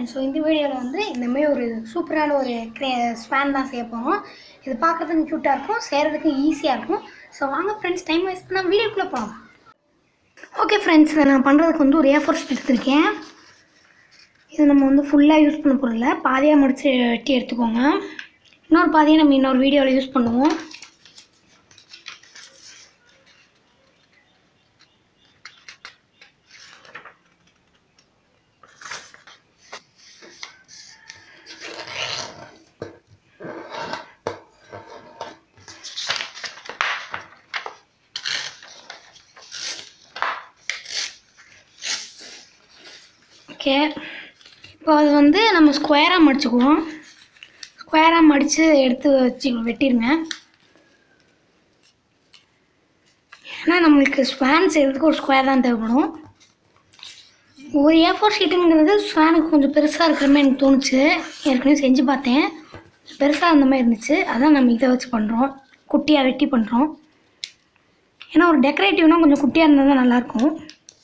friends so இந்த வீடியோவில் வந்து இந்தமாரி ஒரு சூப்பரான ஒரு ஸ்பேன் தான் செய்ய போகிறோம் இது பார்க்குறதுக்கு க்யூட்டாக இருக்கும் செய்கிறதுக்கு ஈஸியாக இருக்கும் ஸோ வாங்க ஃப்ரெண்ட்ஸ் டைம் வேஸ்ட் பண்ணால் வீடியோக்குள்ளே போகலாம் ஓகே ஃப்ரெண்ட்ஸ் இதை நான் பண்ணுறதுக்கு வந்து ஒரு ஏ ஃபோர் எடுத்திருக்கேன் இது நம்ம வந்து ஃபுல்லாக யூஸ் பண்ண போகிறதில்ல பாதியாக முடிச்சு வெட்டி எடுத்துக்கோங்க இன்னொரு பாதியை நம்ம இன்னொரு வீடியோவில் யூஸ் பண்ணுவோம் ஓகே இப்போ அது வந்து நம்ம ஸ்கொயராக மடிச்சுக்குவோம் ஸ்கொயராக மடித்து எடுத்து வச்சு வெட்டிடுங்க ஏன்னா நம்மளுக்கு ஸ்பேன் செய்கிறதுக்கு ஒரு ஸ்கொயர் தான் தேவைப்படும் ஒரு ஏ ஃபோர் ஷீட்டுங்கிறது ஸ்பேனுக்கு கொஞ்சம் பெருசாக இருக்கிற மாதிரி எனக்கு தோணுச்சு ஏற்கனவே செஞ்சு பார்த்தேன் பெருசாக அந்த மாதிரி இருந்துச்சு அதான் நம்ம இதை வச்சு பண்ணுறோம் குட்டியாக வெட்டி பண்ணுறோம் ஏன்னா ஒரு டெக்கரேட்டிவ்னா கொஞ்சம் குட்டியாக இருந்தால் தான் நல்லாயிருக்கும்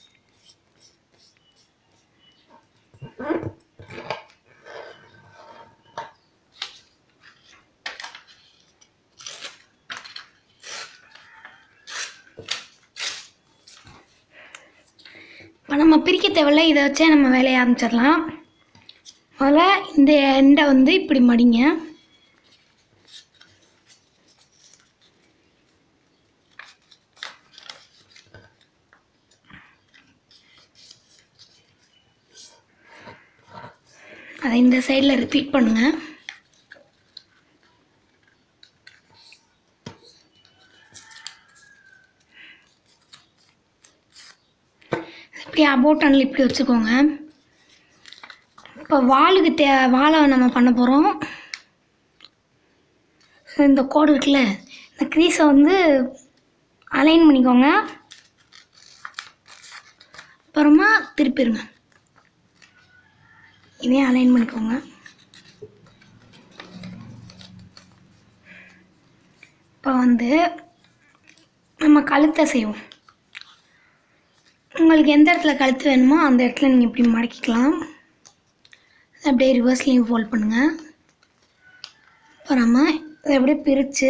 இப்போ நம்ம பிரிக்க தேவையில்ல இதை வச்சே நம்ம வேலையை ஆரம்பிச்சிடலாம் முதல்ல இந்த எண்டை வந்து இப்படி மடிங்க அதை இந்த சைடில் ரிப்பீட் பண்ணுங்கள் இப்படி அபோட்டனில் இப்படி வச்சுக்கோங்க இப்போ வாளுக்கு தே வாழை நம்ம பண்ண போகிறோம் இந்த கோடு இருக்குல்ல இந்த க்ரீஸை வந்து அலைன் பண்ணிக்கோங்க அப்புறமா திருப்பிடுங்க இதையும் அலைன் பண்ணிக்கோங்க இப்போ வந்து நம்ம கழுத்தை செய்வோம் உங்களுக்கு எந்த இடத்துல கழுத்து வேணுமோ அந்த இடத்துல நீங்கள் இப்படி மடக்கிக்கலாம் அப்படியே ரிவர்ஸ்லேயும் ஃபோல்ட் பண்ணுங்கள் அப்புறமா இதை அப்படியே பிரித்து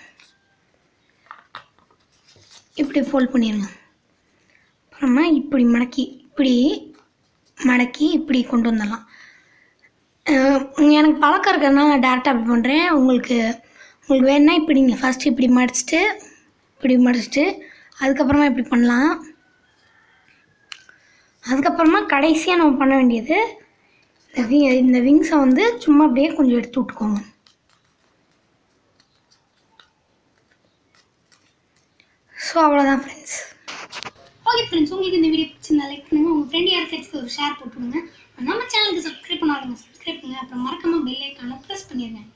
இப்படி ஃபோல்ட் பண்ணிடுங்க அப்புறமா இப்படி மடக்கி இப்படி மடக்கி இப்படி கொண்டு வந்துடலாம் அஹ் எனக்கு பழக்கம் இருக்கிறதுனால நான் டேரெக்டாக அப்படி பண்ணுறேன் உங்களுக்கு உங்களுக்கு வேணுன்னா இப்படி நீங்கள் ஃபஸ்ட்டு இப்படி மடிச்சிட்டு இப்படி மடிச்சிட்டு அதுக்கப்புறமா இப்படி பண்ணலாம் அதுக்கப்புறமா கடைசியாக நம்ம பண்ண வேண்டியது இந்த வி இந்த விங்ஸை வந்து சும்மா அப்படியே கொஞ்சம் எடுத்து விட்டுக்கோங்க ஸோ அவ்வளோதான் ஃப்ரெண்ட்ஸ் ஓகே ஃப்ரெண்ட்ஸ் உங்களுக்கு இந்த வீடியோ பிடிச்சிருந்தா லைக் பண்ணுங்கள் உங்கள் ஃப்ரெண்ட் யாருக்காச்சும் ஒரு ஷேர் போட்டுவிடுங்க நம்ம சேனலுக்கு சப்ஸ்கிரைப் பண்ணாதுங்க சப்ஸ்கிரைப் பண்ணுங்கள் அப்புறம் மறக்காமல் பெல் ஐக்கானை ப்ரெஸ் பண்ணிடுங்க